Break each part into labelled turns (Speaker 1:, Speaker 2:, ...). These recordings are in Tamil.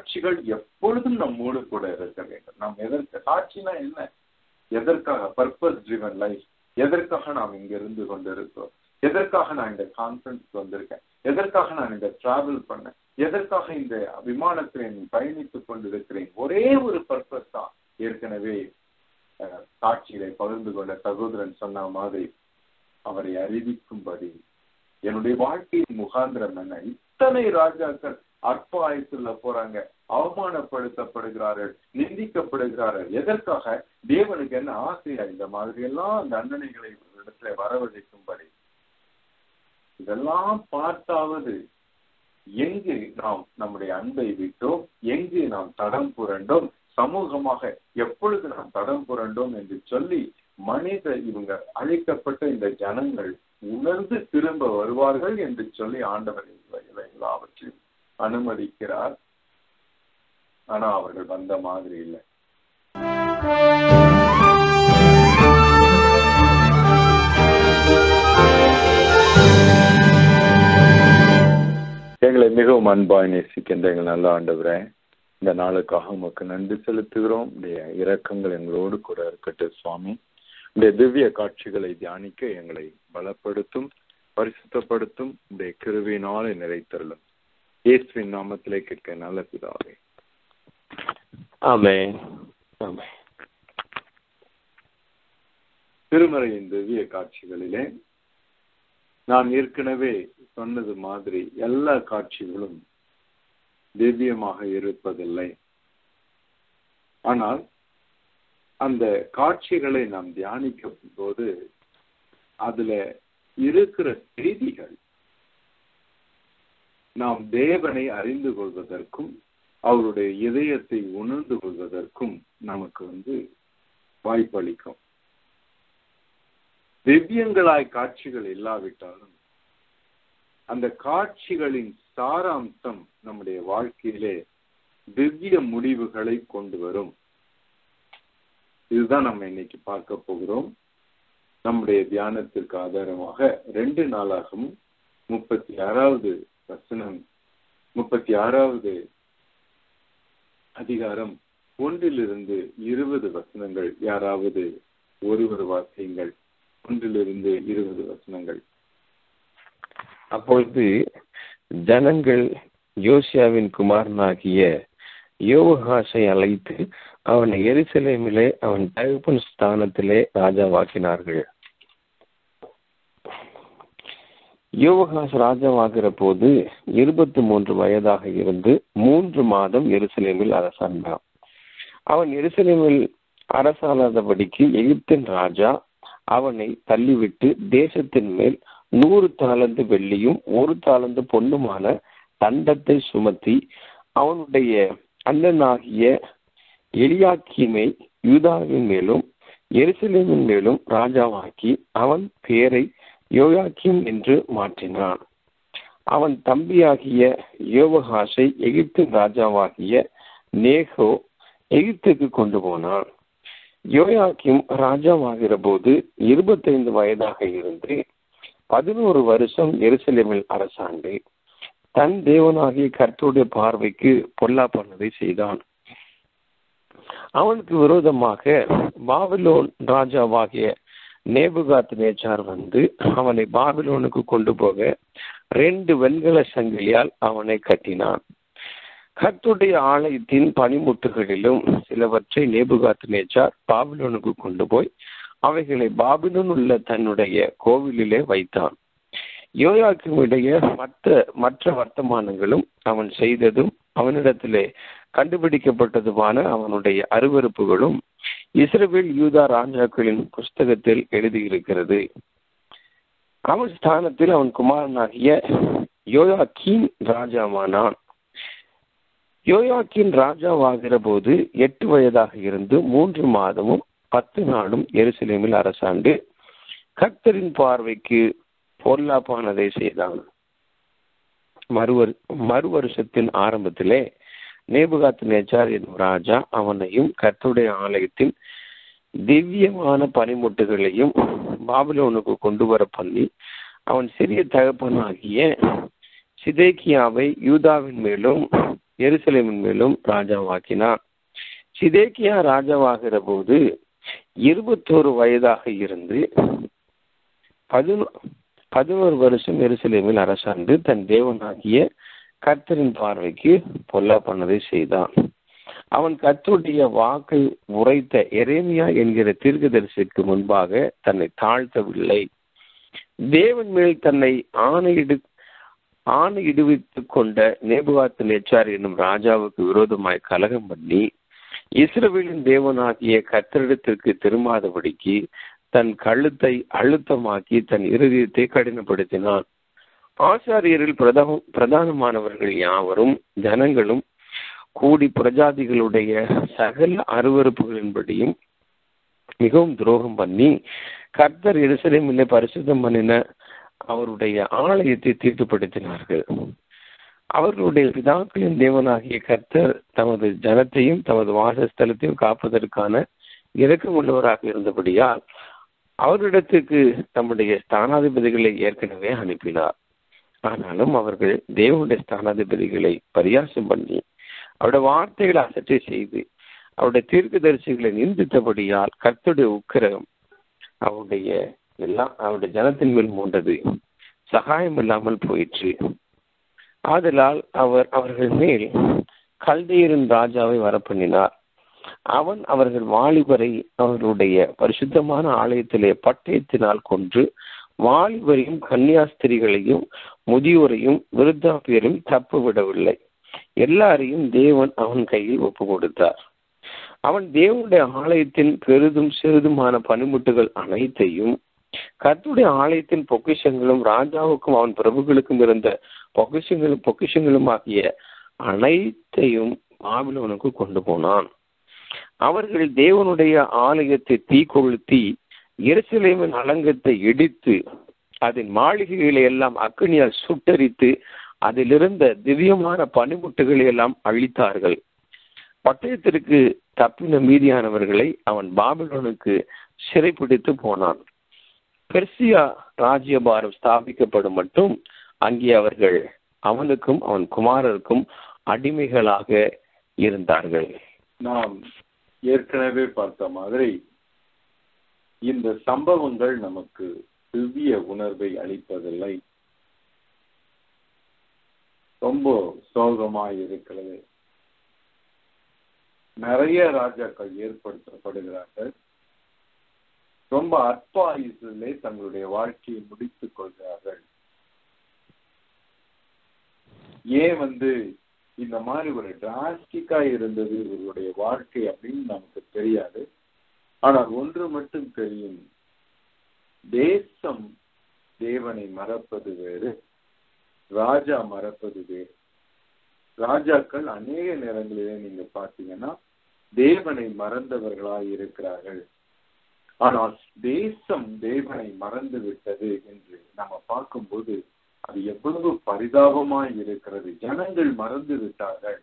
Speaker 1: காட்சிகள் எப்பொழுதும் நம்மோடு கூட இருக்க வேண்டும் நாம் எதற்கு சாட்சினா என்ன எதற்காக பர்பஸ் ட்ரிவன் லைஃப் எதற்காக நாம் இங்க இருந்து கொண்டிருக்கிறோம் எதற்காக நான் இந்த கான்ஃபரன்ஸ்க்கு வந்திருக்கேன் எதற்காக நான் இந்த டிராவல் பண்ணேன் எதற்காக இந்த விமானத்தில் பயணித்துக் கொண்டிருக்கிறேன் ஒரே ஒரு பர்பஸ் தான் ஏற்கனவே அஹ், சாட்சிகளை பகிர்ந்து கொண்ட சகோதரன் சொன்ன மாதிரி அவரை அறிவிக்கும்படி என்னுடைய வாழ்க்கையின் முகாந்திரம் என்ன இத்தனை ராஜாக்கள் அற்ப ஆயுசுல போறாங்க அவமானப்படுத்தப்படுகிறார்கள் நிந்திக்கப்படுகிறார்கள் எதற்காக தேவனுக்கு என்ன ஆசையா இந்த மாதிரி எல்லாம் தண்டனைகளை இடத்துல வரவழைக்கும்படி இதெல்லாம் பார்த்தாவது எங்கு நாம் நம்முடைய அன்பை விட்டோம் எங்கு நாம் தடம் புரண்டோம் சமூகமாக எப்பொழுது நாம் தடம் புரண்டோம் என்று சொல்லி மனித இவங்க அழைக்கப்பட்ட இந்த ஜனங்கள் உணர்ந்து திரும்ப வருவார்கள் என்று சொல்லி ஆண்டவர் இவை எல்லாவற்றையும் அனுமதிக்கிறார் ஆனா அவர்கள் வந்த மாதிரி இல்லை எங்களை மிகவும் அன்பாய் நேசிக்கின்ற எங்கள் நல்ல ஆண்டவரே இந்த நாளுக்காக உமக்கு நன்றி செலுத்துகிறோம் உடைய இரக்கங்கள் எங்களோடு கூட இருக்கட்டும் சுவாமி உடைய திவ்ய காட்சிகளை தியானிக்க எங்களை பலப்படுத்தும் பரிசுத்தப்படுத்தும் உடைய கிருவினாலே நிறைத்தருளும் இயேசுவின் நாமத்திலே கேட்க நல்ல பிதாவே
Speaker 2: ஆமென் ஆமென்
Speaker 1: திருமறையின் திவ்ய காட்சிகளிலே நான் ஏற்கனவே சொன்னது மாதிரி எல்லா காட்சிகளும் திவ்யமாக இருப்பதில்லை ஆனால் அந்த காட்சிகளை நாம் தியானிக்கும் போது அதுல இருக்கிற செய்திகள் நாம் தேவனை அறிந்து கொள்வதற்கும் அவருடைய இதயத்தை உணர்ந்து கொள்வதற்கும் நமக்கு வந்து வாய்ப்பளிக்கும் திவ்யங்களாய் காட்சிகள் இல்லாவிட்டாலும் அந்த காட்சிகளின் சாராம்சம் நம்முடைய வாழ்க்கையிலே திவ்ய முடிவுகளை கொண்டு வரும் இதுதான் நம்ம இன்னைக்கு பார்க்க போகிறோம் நம்முடைய தியானத்திற்கு ஆதாரமாக ரெண்டு நாளாகவும் முப்பத்தி ஆறாவது வசனம் முப்பத்தி ஆறாவது அதிகாரம் ஒன்றிலிருந்து இருபது வசனங்கள் யாராவது ஒருவர் வாசியுங்கள் ஒன்றிலிருந்து இருபது வசனங்கள்
Speaker 2: அப்பொழுது ஜனங்கள் யோசியாவின் குமாரனாகிய யோகாசை அழைத்து அவனை எருசலேமிலே அவன் தகப்பன் ஸ்தானத்திலே ராஜாவாக்கினார்கள் யோகாஸ் ராஜாவாகிற போது இருபத்தி மூன்று வயதாக இருந்து மூன்று மாதம் எருசலேமில் அரசாண்டான் அவன் எருசலேமில் அரசாளாதபடிக்கு எகிப்தின் ராஜா அவனை தள்ளிவிட்டு தேசத்தின் மேல் நூறு தாளந்து வெள்ளியும் ஒரு தாளந்து பொண்ணுமான தண்டத்தை சுமத்தி அவனுடைய அண்ணனாகிய எலியாக்கீமை யூதாவின் மேலும் எருசலேமின் மேலும் ராஜாவாக்கி அவன் பெயரை யோயாக்கிம் என்று மாற்றினான் அவன் தம்பியாகிய யோவகாசை எகிப்தின் ராஜாவாகிய நேகோ எகிப்துக்கு கொண்டு போனான் யோயாக்கிம் ராஜாவாகிற போது இருபத்தைந்து வயதாக இருந்து பதினோரு வருஷம் எருசலேமில் அரசாண்டு தன் தேவனாகிய கர்த்தருடைய பார்வைக்கு பொல்லா பண்ணதை செய்தான் அவனுக்கு விரோதமாக பாபிலோன் ராஜாவாகிய நேபுகாத் நேச்சார் வந்து அவனை பாபிலோனுக்கு கொண்டு போக ரெண்டு வெண்கல சங்கிலியால் அவனை கட்டினான் கர்த்துடைய ஆலயத்தின் பனிமுட்டுகளிலும் சிலவற்றை நேபுகாத் நேச்சார் பாபிலோனுக்கு கொண்டு போய் அவைகளை பாபிலோன் உள்ள தன்னுடைய கோவிலிலே வைத்தான் யோயாக்கினுடைய மற்ற மற்ற வர்த்தமானங்களும் அவன் செய்ததும் அவனிடத்திலே கண்டுபிடிக்கப்பட்டதுமான அவனுடைய அருவறுப்புகளும் இஸ்ரவேல் யூதா ராஜாக்களின் புஸ்தகத்தில் எழுதியிருக்கிறது அவன் ஸ்தானத்தில் அவன் குமாரனாகிய யோயாக்கீன் ராஜாவானான் யோயாக்கின் ராஜாவாகிற போது எட்டு வயதாக இருந்து மூன்று மாதமும் பத்து நாளும் எருசலேமில் அரசாண்டு கர்த்தரின் பார்வைக்கு பொருளாப்பானதை செய்தான் மறுவர் மறு வருஷத்தின் ஆரம்பத்திலே நேபுகாத் நேச்சார் என்னும் ராஜா அவனையும் கர்த்தருடைய ஆலயத்தின் திவ்யமான பனிமுட்டுகளையும் பாபிலோனுக்கு கொண்டு வர பண்ணி அவன் சிறிய தகப்பனாகிய சிதேக்கியாவை யூதாவின் மேலும் எருசலேமின் மேலும் ராஜாவாக்கினான் சிதேக்கியா ராஜாவாகிற போது இருபத்தோரு வயதாக இருந்து பதினோ பதினோரு வருஷம் எருசலேமில் அரசாண்டு தன் தேவனாகிய கர்த்தரின் பார்வைக்கு பொல்லா பண்ணதை செய்தான் அவன் கர்த்தருடைய வாக்கை உரைத்த எரேமியா என்கிற தீர்க்கதரிசிக்கு முன்பாக தன்னை தாழ்த்தவில்லை தேவன் மேல் தன்னை ஆணையிடு ஆணையிடுவித்துக் கொண்ட நேபுகாத்து நேச்சார் என்னும் ராஜாவுக்கு விரோதமாய் கலகம் பண்ணி இஸ்ரவேலின் தேவனாகிய கத்தரிடத்திற்கு திரும்பாதபடிக்கு தன் கழுத்தை அழுத்தமாக்கி தன் இருதயத்தை கடினப்படுத்தினான் ஆசாரியரில் பிரதம பிரதானமானவர்கள் யாவரும் ஜனங்களும் கூடி பிரஜாதிகளுடைய சகல அருவறுப்புகளின்படியும் மிகவும் துரோகம் பண்ணி கர்த்தர் எருசலேமிலே பரிசுத்தம் பண்ணின அவருடைய ஆலயத்தை தீட்டுப்படுத்தினார்கள் அவர்களுடைய பிதாக்களின் தேவனாகிய கர்த்தர் தமது ஜனத்தையும் தமது வாசஸ்தலத்தையும் காப்பதற்கான இரக்கமுள்ளவராக இருந்தபடியால் அவரிடத்துக்கு தம்முடைய ஸ்தானாதிபதிகளை ஏற்கனவே அனுப்பினார் ஆனாலும் அவர்கள் தேவனுடைய ஸ்தானாதிபதிகளை பரியாசம் பண்ணி அவருடைய வார்த்தைகளை அசட்டை செய்து அவருடைய தீர்க்கதரிசிகளை நிந்தித்தபடியால் கர்த்தருடைய உக்கிரகம் அவருடைய எல்லாம் அவருடைய ஜனத்தின் மேல் மூண்டது சகாயம் இல்லாமல் போயிற்று ஆதலால் அவர் அவர்கள் மேல் கல்தையரின் ராஜாவை வரப்பண்ணினார் அவன் அவர்கள் வாலிபரை அவர்களுடைய பரிசுத்தமான ஆலயத்திலே பட்டயத்தினால் கொன்று வாலிபரையும் கன்னியாஸ்திரிகளையும் முதியோரையும் விருத்தாப்பியரையும் தப்பு விடவில்லை எல்லாரையும் தேவன் அவன் கையில் ஒப்பு கொடுத்தார் அவன் தேவனுடைய ஆலயத்தின் பெரிதும் சிறிதுமான பனிமுட்டுகள் அனைத்தையும் கர்த்துடைய ஆலயத்தின் பொக்கிஷங்களும் ராஜாவுக்கும் அவன் பிரபுகளுக்கும் இருந்த பொக்கிஷங்களும் பொக்கிஷங்களும் ஆகிய அனைத்தையும் பாபிலோனுக்கு கொண்டு போனான் அவர்கள் தேவனுடைய ஆலயத்தை தீ கொளுத்தி எருசலேமின் அலங்கத்தை இடித்து அதன் மாளிகைகளை எல்லாம் அக்னியால் சுட்டரித்து அதிலிருந்த திவ்யமான பனிமுட்டுகளை எல்லாம் அழித்தார்கள் பட்டயத்திற்கு தப்பின மீதியானவர்களை அவன் பாபிலோனுக்கு சிறைப்பிடித்து போனான் பெர்சியா ராஜ்யபாரம் ஸ்தாபிக்கப்படும் மட்டும் அங்கே அவர்கள் அவனுக்கும் அவன் குமாரருக்கும் அடிமைகளாக இருந்தார்கள்
Speaker 1: நாம் ஏற்கனவே பார்த்த மாதிரி இந்த சம்பவங்கள் நமக்கு திவ்ய உணர்வை அளிப்பதில்லை ரொம்ப சோகமாய் இருக்கிறது நிறைய ராஜாக்கள் ஏற்படுத்தப்படுகிறார்கள் ரொம்ப அற்ப ஆயுசிலே தங்களுடைய வாழ்க்கையை முடித்துக் கொள்கிறார்கள் ஏன் வந்து இந்த மாதிரி ஒரு டிராஸ்டிக்கா இருந்தது இவருடைய வாழ்க்கை அப்படின்னு நமக்கு தெரியாது ஆனால் ஒன்று மட்டும் தெரியும் தேசம் தேவனை மறப்பது வேறு ராஜா மறப்பது வேறு ராஜாக்கள் அநேக நேரங்களிலே நீங்க பாத்தீங்கன்னா தேவனை மறந்தவர்களாய் இருக்கிறார்கள் ஆனால் தேசம் தேவனை மறந்து விட்டது என்று நம்ம பார்க்கும்போது அது எவ்வளவு பரிதாபமாய் இருக்கிறது ஜனங்கள் மறந்து விட்டார்கள்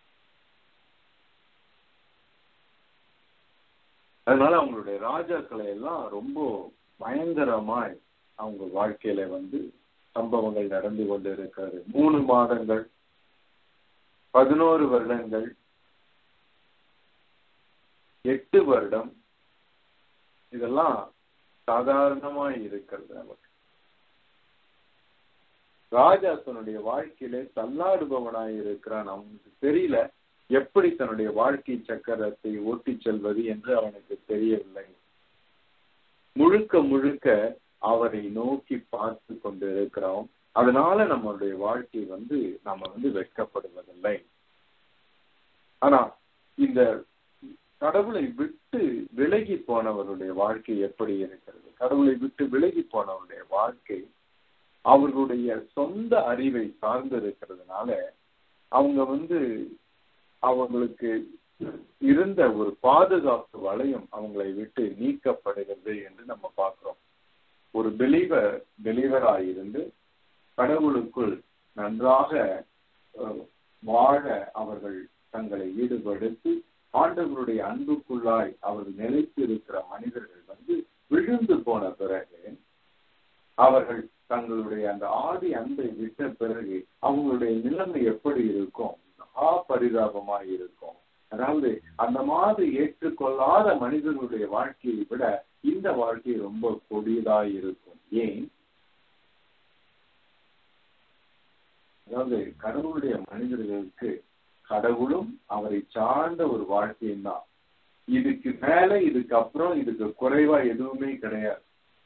Speaker 1: அதனால அவங்களுடைய ராஜாக்களை எல்லாம் ரொம்ப பயங்கரமாய் அவங்க வாழ்க்கையில வந்து சம்பவங்கள் நடந்து கொண்டு இருக்கிறது மூணு மாதங்கள் பதினோரு வருடங்கள் எட்டு வருடம் இதெல்லாம் சாதாரணமாய் இருக்கிறது நமக்கு ராஜா தன்னுடைய வாழ்க்கையில தள்ளாடுபவனாய் இருக்கிறான் அவனுக்கு தெரியல எப்படி தன்னுடைய வாழ்க்கை சக்கரத்தை ஓட்டி செல்வது என்று அவனுக்கு தெரியவில்லை முழுக்க முழுக்க அவரை நோக்கி பார்த்து கொண்டு இருக்கிறோம் அதனால நம்மளுடைய வாழ்க்கை வந்து நம்ம வந்து வெட்கப்படுவதில்லை ஆனா இந்த கடவுளை விட்டு விலகி போனவருடைய வாழ்க்கை எப்படி இருக்கிறது கடவுளை விட்டு விலகி போனவருடைய வாழ்க்கை அவர்களுடைய சொந்த அறிவை சார்ந்து இருக்கிறதுனால அவங்க வந்து அவங்களுக்கு இருந்த ஒரு பாதுகாப்பு வளையம் அவங்களை விட்டு நீக்கப்படுகிறது என்று நம்ம பார்க்கிறோம் ஒரு பிலீவர் பிலீவராயிருந்து கடவுளுக்குள் நன்றாக வாழ அவர்கள் தங்களை ஈடுபடுத்தி ஆண்டவருடைய அன்புக்குள்ளாய் அவர்கள் நிலைத்து இருக்கிற மனிதர்கள் வந்து விழுந்து போன பிறகு அவர்கள் தங்களுடைய அந்த ஆதி அன்பை விட்ட பிறகு அவங்களுடைய நிலைமை எப்படி இருக்கும் மகா பரிதாபமாய் இருக்கும் அதாவது அந்த மாதிரி ஏற்றுக்கொள்ளாத மனிதர்களுடைய வாழ்க்கையை விட இந்த வாழ்க்கை ரொம்ப கொடியதாய் இருக்கும் ஏன் அதாவது கடவுளுடைய மனிதர்களுக்கு கடவுளும் அவரை சார்ந்த ஒரு வாழ்க்கையும் தான் இதுக்கு மேல இதுக்கு அப்புறம் இதுக்கு குறைவா எதுவுமே கிடையாது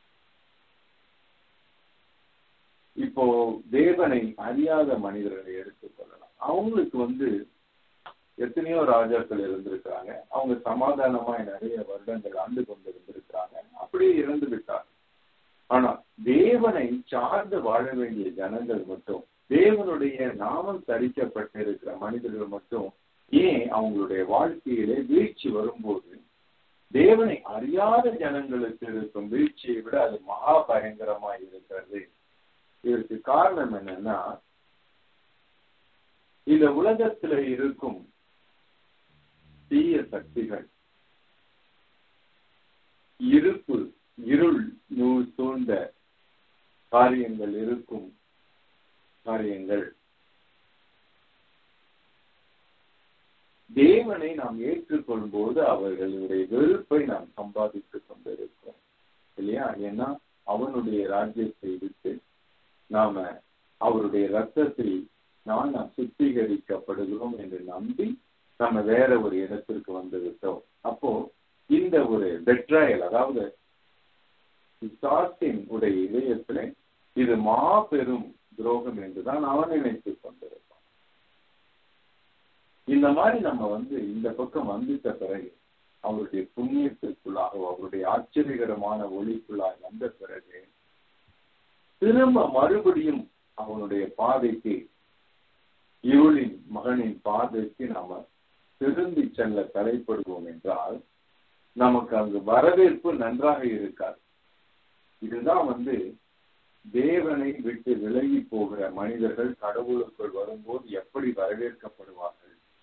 Speaker 1: இப்போ தேவனை அறியாத மனிதர்களை எடுத்துக்கொள்ளலாம் அவங்களுக்கு வந்து எத்தனையோ ராஜாக்கள் இருந்திருக்கிறாங்க அவங்க சமாதானமா நிறைய வருடங்கள் ஆண்டு கொண்டு இருந்திருக்கிறாங்க அப்படியே இறந்து விட்டார் ஆனா தேவனை சார்ந்து வாழ வேண்டிய ஜனங்கள் மட்டும் தேவனுடைய நாமம் தரிக்கப்பட்டிருக்கிற மனிதர்கள் மட்டும் ஏன் அவங்களுடைய வாழ்க்கையிலே வீழ்ச்சி வரும்போது தேவனை அறியாத ஜனங்களுக்கு இருக்கும் வீழ்ச்சியை விட அது மகா பயங்கரமா இருக்கிறது இதற்கு காரணம் என்னன்னா இந்த உலகத்துல இருக்கும் தீய சக்திகள் இருப்பு இருள் நூல் சூழ்ந்த காரியங்கள் இருக்கும் காரியங்கள் தேவனை நாம் ஏற்றுக்கொள்ளும் போது அவர்களுடைய வெறுப்பை நாம் சம்பாதித்துக் கொண்டிருக்கிறோம் இல்லையா ஏன்னா அவனுடைய ராஜ்யத்தை விட்டு நாம அவருடைய ரத்தத்தில் நான் நாம் சுத்திகரிக்கப்படுகிறோம் என்று நம்பி நம்ம வேற ஒரு இடத்திற்கு வந்து விட்டோம் அப்போ இந்த ஒரு பெட்ராயல் அதாவது பிசாசின் உடைய இதயத்துல இது மாபெரும் துரோகம் என்றுதான் அவன் நினைத்துக் கொண்டிருப்பான் இந்த மாதிரி நம்ம வந்து இந்த பக்கம் வந்துட்ட பிறகு அவருடைய புண்ணியத்திற்குள்ளாக அவருடைய ஆச்சரியகரமான ஒளிக்குள்ளாக வந்த பிறகு திரும்ப மறுபடியும் அவனுடைய பாதைக்கு இருளின் மகனின் பாதைக்கு நாம திரும்பி செல்ல தலைப்படுவோம் என்றால் நமக்கு அங்கு வரவேற்பு நன்றாக இருக்காது இதுதான் வந்து தேவனை விட்டு விலகி போகிற மனிதர்கள் கடவுளுக்குள் வரும்போது எப்படி வரவேற்கப்படுவார்கள்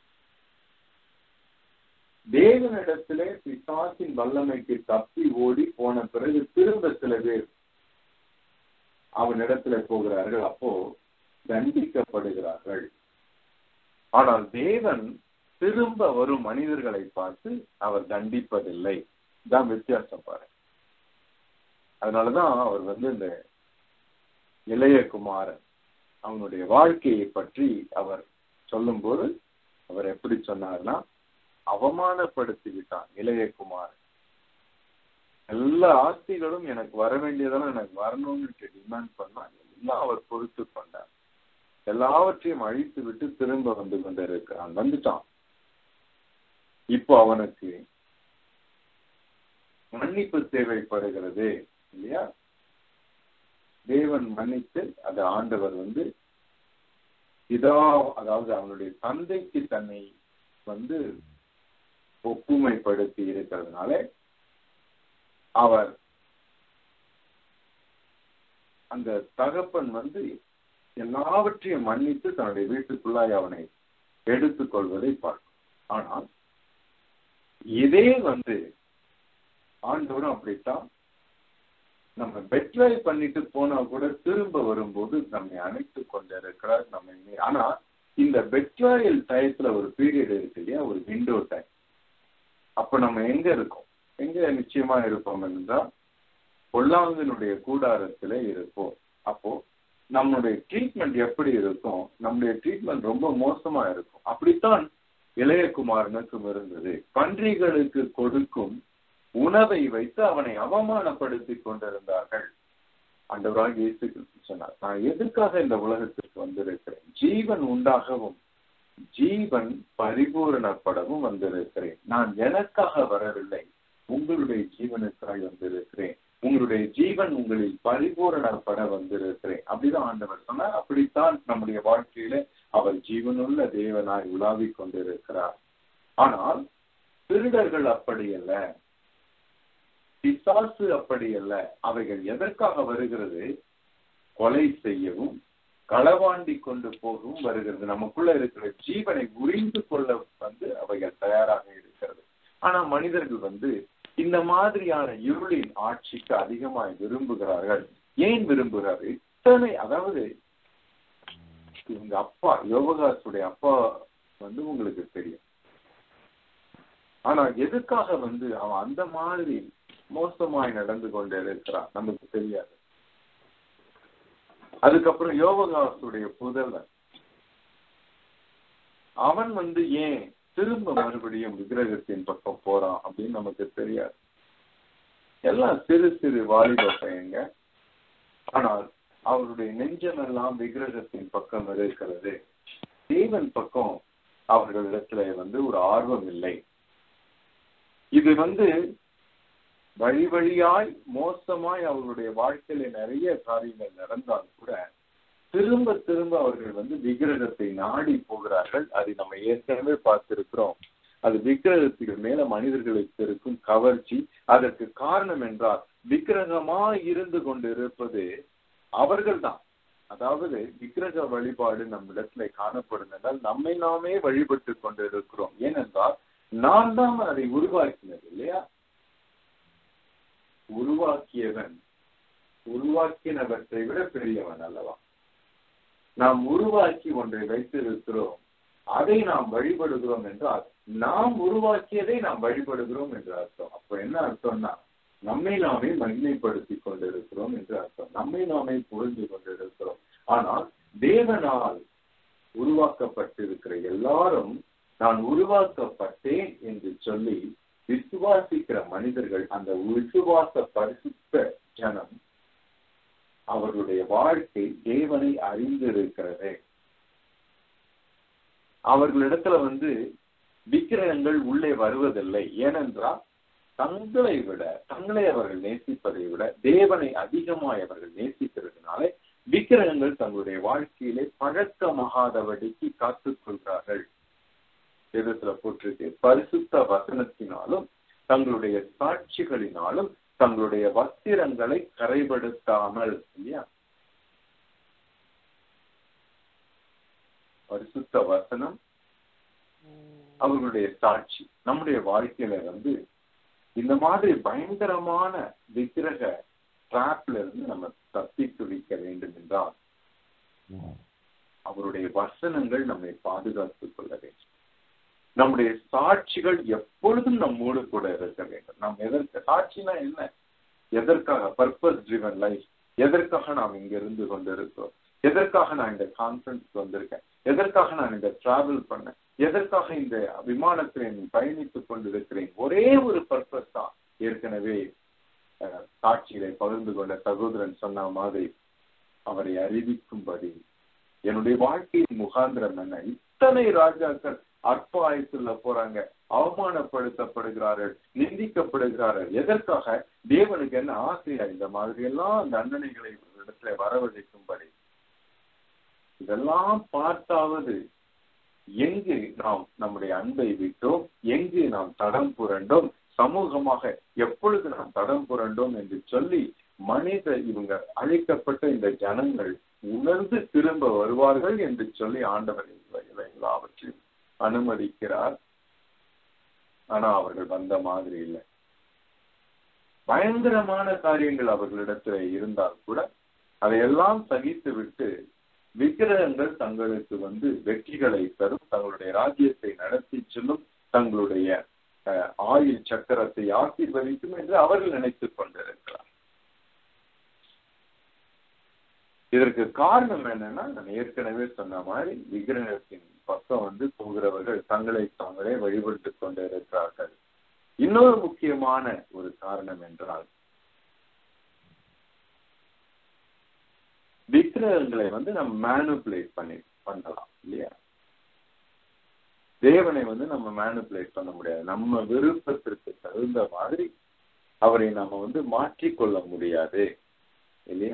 Speaker 1: தேவனிடத்திலே பிசாசின் வல்லமைக்கு தப்பி ஓடி போன பிறகு திரும்ப சில பேர் அவனிடத்துல போகிறார்கள் அப்போ தண்டிக்கப்படுகிறார்கள் ஆனால் தேவன் திரும்ப வரும் மனிதர்களை பார்த்து அவர் தண்டிப்பதில்லை தான் வித்தியாசம் பாரு அதனாலதான் அவர் வந்து இந்த இளைய குமாரன் அவனுடைய வாழ்க்கையை பற்றி அவர் சொல்லும்போது அவர் எப்படி சொன்னார்னா அவமானப்படுத்தி விட்டான் இளைய குமாரன் எல்லா ஆஸ்திகளும் எனக்கு வர வேண்டியதெல்லாம் எனக்கு வரணும்னு டிமாண்ட் பண்ணாங்க எல்லாம் அவர் பொறுத்து கொண்டார் எல்லாவற்றையும் அழித்து விட்டு திரும்ப வந்து கொண்டிருக்கிறான் வந்துட்டான் இப்போ அவனுக்கு மன்னிப்பு தேவைப்படுகிறது இல்லையா தேவன் மன்னித்து அது ஆண்டவர் வந்து இதா அதாவது அவனுடைய தந்தைக்கு தன்னை வந்து ஒப்புமைப்படுத்தி இருக்கிறதுனால அவர் அந்த தகப்பன் வந்து எல்லாவற்றையும் மன்னித்து தன்னுடைய வீட்டுக்குள்ளாய் அவனை எடுத்துக்கொள்வதை பார்க்கும் ஆனால் இதே வந்து ஆண்டவரும் அப்படித்தான் நம்ம பெட்ரை பண்ணிட்டு போனா கூட திரும்ப வரும்போது நம்மை அணைத்து கொண்டிருக்கிறார் நம்ம ஆனா இந்த பெட்ராயல் டயத்துல ஒரு பீரியட் இருக்கு இல்லையா ஒரு விண்டோ டைம் அப்ப நம்ம எங்க இருக்கோம் எங்க நிச்சயமா இருப்போம் என்றால் பொல்லாங்கனுடைய கூடாரத்துல இருப்போம் அப்போ நம்மளுடைய ட்ரீட்மெண்ட் எப்படி இருக்கும் நம்முடைய ட்ரீட்மெண்ட் ரொம்ப மோசமா இருக்கும் அப்படித்தான் இளையகுமாரனுக்கும் இருந்தது பன்றிகளுக்கு கொடுக்கும் உணவை வைத்து அவனை அவமானப்படுத்தி கொண்டிருந்தார்கள் ஆண்டவராக இயேசு சொன்னார் நான் எதற்காக இந்த உலகத்திற்கு வந்திருக்கிறேன் ஜீவன் உண்டாகவும் ஜீவன் பரிபூரணப்படவும் வந்திருக்கிறேன் நான் எனக்காக வரவில்லை உங்களுடைய ஜீவனுக்காக வந்திருக்கிறேன் உங்களுடைய ஜீவன் உங்களில் பரிபூரணப்பட வந்திருக்கிறேன் அப்படிதான் ஆண்டவர் சொன்னார் அப்படித்தான் நம்முடைய வாழ்க்கையில அவர் ஜீவனுள்ள தேவனாய் உலாவிக் கொண்டிருக்கிறார் ஆனால் திருடர்கள் அப்படி அல்ல பிசாசு அப்படி அல்ல அவைகள் எதற்காக வருகிறது கொலை செய்யவும் களவாண்டி கொண்டு போகவும் வருகிறது நமக்குள்ள இருக்கிற ஜீவனை உறிந்து கொள்ள வந்து அவைகள் தயாராக இருக்கிறது ஆனா மனிதர்கள் வந்து இந்த மாதிரியான இருளின் ஆட்சிக்கு அதிகமாய் விரும்புகிறார்கள் ஏன் விரும்புகிறார்கள் இத்தனை அதாவது இவங்க அப்பா யோகதாசுடைய அப்பா வந்து உங்களுக்கு தெரியும் ஆனா எதுக்காக வந்து அவன் அந்த மாதிரி மோசமாய் நடந்து கொண்டே இருக்கிறான் நமக்கு தெரியாது அதுக்கப்புறம் யோகதாசுடைய புதல்வன் அவன் வந்து ஏன் திரும்ப மறுபடியும் விக்கிரகத்தின் பக்கம் போறான் அப்படின்னு நமக்கு தெரியாது எல்லாம் சிறு சிறு வாலிப பையங்க ஆனால் அவருடைய நெஞ்சமெல்லாம் விக்கிரகத்தின் பக்கம் இருக்கிறது தேவன் பக்கம் அவர்களிடத்துல வந்து ஒரு ஆர்வம் இல்லை இது வந்து வழி வழியாய் மோசமாய் அவர்களுடைய வாழ்க்கையில நிறைய காரியங்கள் நடந்தால் கூட திரும்ப திரும்ப அவர்கள் வந்து விக்கிரகத்தை நாடி போகிறார்கள் அதை நம்ம ஏற்கனவே பார்த்திருக்கிறோம் அது விக்கிரகத்துக்கு மேல மனிதர்களுக்கு இருக்கும் கவர்ச்சி அதற்கு காரணம் என்றால் விக்கிரகமா இருந்து கொண்டிருப்பது அவர்கள்தான் அதாவது விக்கிரக வழிபாடு நம்மிடத்துல காணப்படும் என்றால் நம்மை நாமே வழிபட்டு கொண்டிருக்கிறோம் ஏனென்றால் நாம் தான் அதை உருவாக்கினது இல்லையா உருவாக்கியவன் உருவாக்கினவற்றை விட பெரியவன் அல்லவா நாம் உருவாக்கி ஒன்றை வைத்திருக்கிறோம் அதை நாம் வழிபடுகிறோம் என்றால் நாம் உருவாக்கியதை நாம் வழிபடுகிறோம் என்று அர்த்தம் அப்ப என்ன அர்த்தம்னா நம்மை நாமே மகிமைப்படுத்தி கொண்டிருக்கிறோம் என்று அர்த்தம் நம்மை நாமே புரிந்து கொண்டிருக்கிறோம் ஆனால் தேவனால் உருவாக்கப்பட்டிருக்கிற எல்லாரும் நான் உருவாக்கப்பட்டேன் என்று சொல்லி விசுவாசிக்கிற மனிதர்கள் அந்த விசுவாச பரிசுத்த ஜனம் அவர்களுடைய வாழ்க்கை தேவனை அறிந்திருக்கிறது அவர்களிடத்துல வந்து விக்கிரகங்கள் உள்ளே வருவதில்லை ஏனென்றால் தங்களை விட தங்களை அவர்கள் நேசிப்பதை விட தேவனை அதிகமாய் அவர்கள் நேசிக்கிறதுனால விக்கிரகங்கள் தங்களுடைய வாழ்க்கையிலே பழக்கமாகாதபடிக்கு காத்துக் கொள்கிறார்கள் வேதத்துல போட்டிருக்கு பரிசுத்த வசனத்தினாலும் தங்களுடைய சாட்சிகளினாலும் தங்களுடைய வஸ்திரங்களை கரைபடுத்தாமல் இல்லையா பரிசுத்த வசனம் அவர்களுடைய சாட்சி நம்முடைய வாழ்க்கையில வந்து இந்த மாதிரி பயங்கரமான விக்கிரக டிராப்ல இருந்து நம்ம தப்பி துடிக்க வேண்டும் என்றால் அவருடைய வசனங்கள் நம்மை பாதுகாத்துக் கொள்ள வேண்டும் நம்முடைய சாட்சிகள் எப்பொழுதும் நம்மோடு கூட இருக்க வேண்டும் நாம் எதற்கு சாட்சினா என்ன எதற்காக பர்பஸ் ட்ரிவன் லைஃப் எதற்காக நாம் இங்க இருந்து கொண்டிருக்கிறோம் எதற்காக நான் இந்த கான்ஃபரன்ஸ் வந்திருக்கேன் எதற்காக நான் இந்த டிராவல் பண்ணேன் எதற்காக இந்த விமானத்தில் பயணித்துக் கொண்டிருக்கிறேன் ஒரே ஒரு பர்பஸ் தான் ஏற்கனவே சாட்சிகளை பகிர்ந்து கொண்ட சகோதரன் சொன்ன மாதிரி அவரை அறிவிக்கும்படி என்னுடைய வாழ்க்கையின் முகாந்திரம் என்ன இத்தனை ராஜாக்கள் அற்ப ஆயுசுல போறாங்க அவமானப்படுத்தப்படுகிறார்கள் நிந்திக்கப்படுகிறார்கள் எதற்காக தேவனுக்கு என்ன ஆசையா இந்த மாதிரி எல்லாம் தண்டனைகளை இடத்துல வரவழைக்கும்படி இதெல்லாம் பார்த்தாவது எங்கு நாம் நம்முடைய அன்பை விட்டோம் எங்கு நாம் தடம் புரண்டோம் சமூகமாக எப்பொழுது நாம் தடம் புரண்டோம் என்று சொல்லி மனித இவங்க அழைக்கப்பட்ட இந்த ஜனங்கள் உணர்ந்து திரும்ப வருவார்கள் என்று சொல்லி ஆண்டவர் எல்லாவற்றையும் அனுமதிக்கிறார் ஆனா அவர்கள் வந்த மாதிரி இல்லை பயங்கரமான காரியங்கள் அவர்களிடத்துல இருந்தால் கூட அதையெல்லாம் சகித்து விட்டு விக்கிரகங்கள் தங்களுக்கு வந்து வெற்றிகளை தரும் தங்களுடைய ராஜ்யத்தை நடத்தி செல்லும் தங்களுடைய ஆயுள் சக்கரத்தை ஆசீர்வதிக்கும் என்று அவர்கள் நினைத்துக் கொண்டிருக்கிறார் இதற்கு காரணம் என்னன்னா நான் ஏற்கனவே சொன்ன மாதிரி விக்கிரகத்தின் பக்கம் வந்து போகிறவர்கள் தங்களை தாங்களே வழிபட்டு கொண்டு இருக்கிறார்கள் இன்னொரு முக்கியமான ஒரு காரணம் என்றால் விக்கிரகங்களை வந்து நம்ம மேனுப்புலேட் பண்ணி பண்ணலாம் இல்லையா தேவனை வந்து நம்ம மேனுப்புலேட் பண்ண முடியாது நம்ம விருப்பத்திற்கு தகுந்த மாதிரி அவரை நம்ம வந்து மாற்றிக்கொள்ள முடியாது இல்லையா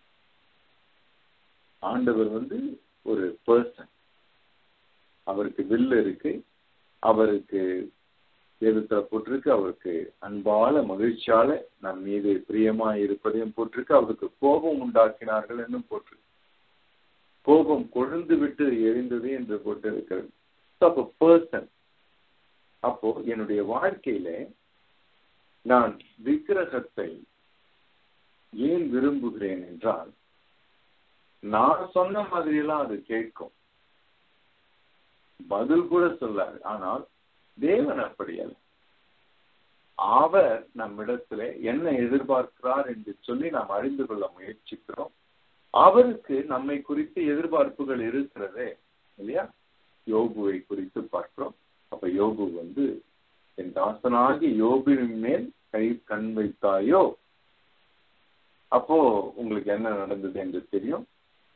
Speaker 1: ஆண்டவர் வந்து ஒரு பர்சன் அவருக்கு வில்லு இருக்கு அவருக்கு எதிர்த்த போட்டிருக்கு அவருக்கு அன்பால மகிழ்ச்சியால நம் மீது பிரியமா இருப்பதையும் போட்டிருக்கு அவருக்கு கோபம் உண்டாக்கினார்கள் என்னும் போட்டிருக்கு கோபம் கொழுந்து விட்டு எரிந்தது என்று போட்டு இருக்கிறது அப்போ பர்சன் அப்போ என்னுடைய வாழ்க்கையில நான் விக்கிரகத்தை ஏன் விரும்புகிறேன் என்றால் நான் சொன்ன மாதிரி எல்லாம் அது கேட்கும் பதில் கூட சொல்லாரு ஆனால் தேவன் அப்படி அல்ல அவர் நம்மிடத்துல என்ன எதிர்பார்க்கிறார் என்று சொல்லி நாம் அறிந்து கொள்ள முயற்சிக்கிறோம் அவருக்கு நம்மை குறித்து எதிர்பார்ப்புகள் இருக்கிறதே இல்லையா யோகுவை குறித்து பார்க்கிறோம் அப்ப யோகு வந்து என் தாசனாகி யோகுவின் மேல் கை கண் வைத்தாயோ அப்போ உங்களுக்கு என்ன நடந்தது என்று தெரியும்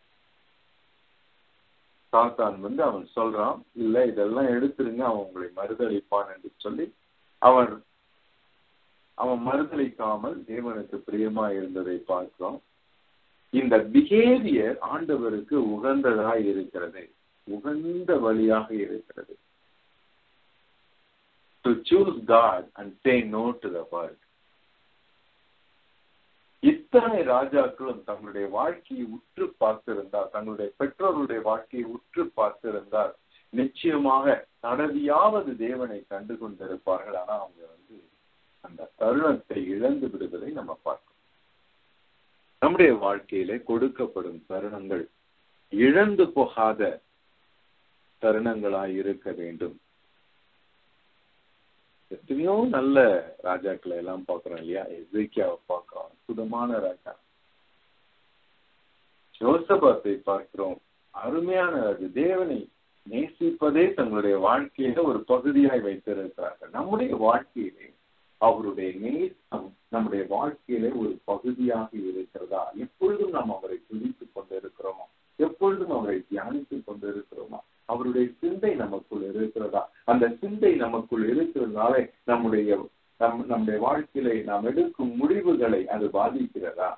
Speaker 1: சாத்தான் வந்து அவன் சொல்றான் இல்ல இதெல்லாம் எடுத்துருங்க அவன் உங்களை மறுதளிப்பான் என்று சொல்லி அவன் அவன் மறுதளிக்காமல் தேவனுக்கு பிரியமா இருந்ததை பார்க்கிறோம் இந்த பிஹேவியர் ஆண்டவருக்கு உகந்ததாய் இருக்கிறது உகந்த வழியாக இருக்கிறது to choose God and say no to the world இத்தனை ராஜாக்களும் தங்களுடைய வாழ்க்கையை உற்று பார்த்திருந்தால் தங்களுடைய பெற்றோருடைய வாழ்க்கையை உற்று பார்த்திருந்தால் நிச்சயமாக தடவியாவது தேவனை கண்டு கொண்டிருப்பார்கள் ஆனா அவங்க வந்து அந்த தருணத்தை இழந்து விடுவதை நம்ம பார்க்கிறோம் நம்முடைய வாழ்க்கையிலே கொடுக்கப்படும் தருணங்கள் இழந்து போகாத தருணங்களாய் இருக்க வேண்டும் எத்தனையோ நல்ல ராஜாக்களை எல்லாம் பார்க்கிறோம் இல்லையா எதிர்க்கியாவை பார்க்கிறோம் அற்புதமான ராஜா ஜோசபாத்தை பார்க்கிறோம் அருமையான ராஜா தேவனை நேசிப்பதே தங்களுடைய வாழ்க்கையில ஒரு பகுதியாய் வைத்திருக்கிறார்கள் நம்முடைய வாழ்க்கையிலே அவருடைய நேசம் நம்முடைய வாழ்க்கையில ஒரு பகுதியாக இருக்கிறதா எப்பொழுதும் நாம் அவரை துதித்துக் கொண்டிருக்கிறோமா எப்பொழுதும் அவரை தியானித்துக் கொண்டிருக்கிறோமா அவருடைய சிந்தை நமக்குள் இருக்கிறதா அந்த சிந்தை நமக்குள் இருக்கிறதுனால நம்முடைய நம் நம்முடைய வாழ்க்கையில நாம் எடுக்கும் முடிவுகளை அது பாதிக்கிறதா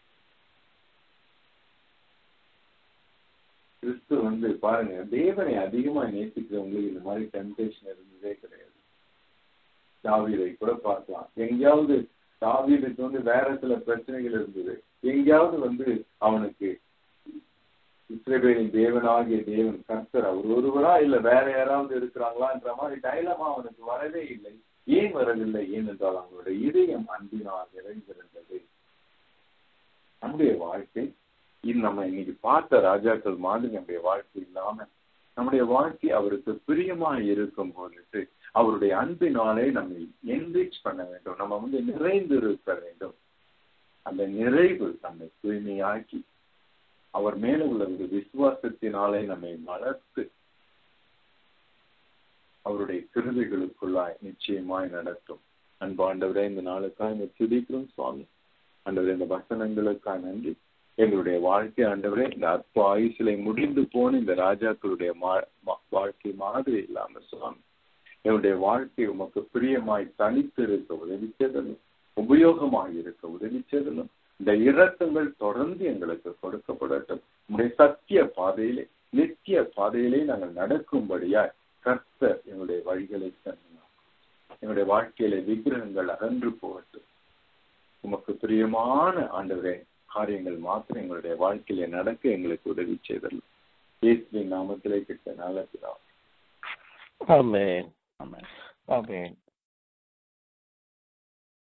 Speaker 1: கிறிஸ்து வந்து பாருங்க தேவனை அதிகமா நேசிக்கிறவங்களுக்கு இந்த மாதிரி டெம்டேஷன் இருந்ததே கிடையாது தாவீதை கூட பார்க்கலாம் எங்கேயாவது தாவீதுக்கு வந்து வேற சில பிரச்சனைகள் இருந்தது எங்கேயாவது வந்து அவனுக்கு இஸ்ரேவேலின் தேவனாகிய தேவன் கர்த்தர் அவர் ஒருவரா இல்ல வேற யாராவது இருக்கிறாங்களான்ற மாதிரி டைலமா அவனுக்கு வரவே இல்லை ஏன் வரவில்லை ஏனென்றால் அவங்களுடைய இதயம் அன்பினால் நிறைந்திருந்தது நம்முடைய வாழ்க்கை இது நம்ம இன்னைக்கு பார்த்த ராஜாக்கள் மாதிரி நம்முடைய வாழ்க்கை இல்லாம நம்முடைய வாழ்க்கை அவருக்கு பிரியமா இருக்கும் பொழுது அவருடைய அன்பினாலே நம்மை என்ரிச் பண்ண வேண்டும் நம்ம வந்து நிறைந்து இருக்க வேண்டும் அந்த நிறைவு நம்மை தூய்மையாக்கி அவர் மேல உள்ள ஒரு விசுவாசத்தினாலே நம்மை வளர்த்து அவருடைய கிருதிகளுக்குள்ளாய் நிச்சயமாய் நடத்தும் அன்பாண்டவரே இந்த நாளுக்காக இந்த துதிக்கிறோம் சுவாமி ஆண்டவரே இந்த வசனங்களுக்காக நன்றி எங்களுடைய வாழ்க்கை ஆண்டவரே இந்த அற்ப ஆயுசிலை முடிந்து போன இந்த ராஜாக்களுடைய வாழ்க்கை மாதிரி இல்லாம சுவாமி என்னுடைய வாழ்க்கை உமக்கு பிரியமாய் தனித்து இருக்க உதவி செய்தலும் உபயோகமாய் இருக்க உதவி செய்தலும் இந்த இரக்கங்கள் தொடர்ந்து எங்களுக்கு கொடுக்கப்படட்டும் உங்களுடைய சத்திய பாதையிலே நித்திய பாதையிலே நாங்கள் நடக்கும்படியாய் கர்த்தர் எங்களுடைய வழிகளை தந்தார் எங்களுடைய வாழ்க்கையில விக்கிரகங்கள் அகன்று போகட்டும் உமக்கு பிரியமான ஆண்டவரே காரியங்கள் மாத்திரம் எங்களுடைய வாழ்க்கையில நடக்க எங்களுக்கு உதவி செய்தல் இயேசுவின் நாமத்திலே கிட்ட நல்ல பிதா
Speaker 2: ஆமென்
Speaker 1: ஆமென்
Speaker 2: ஆமென்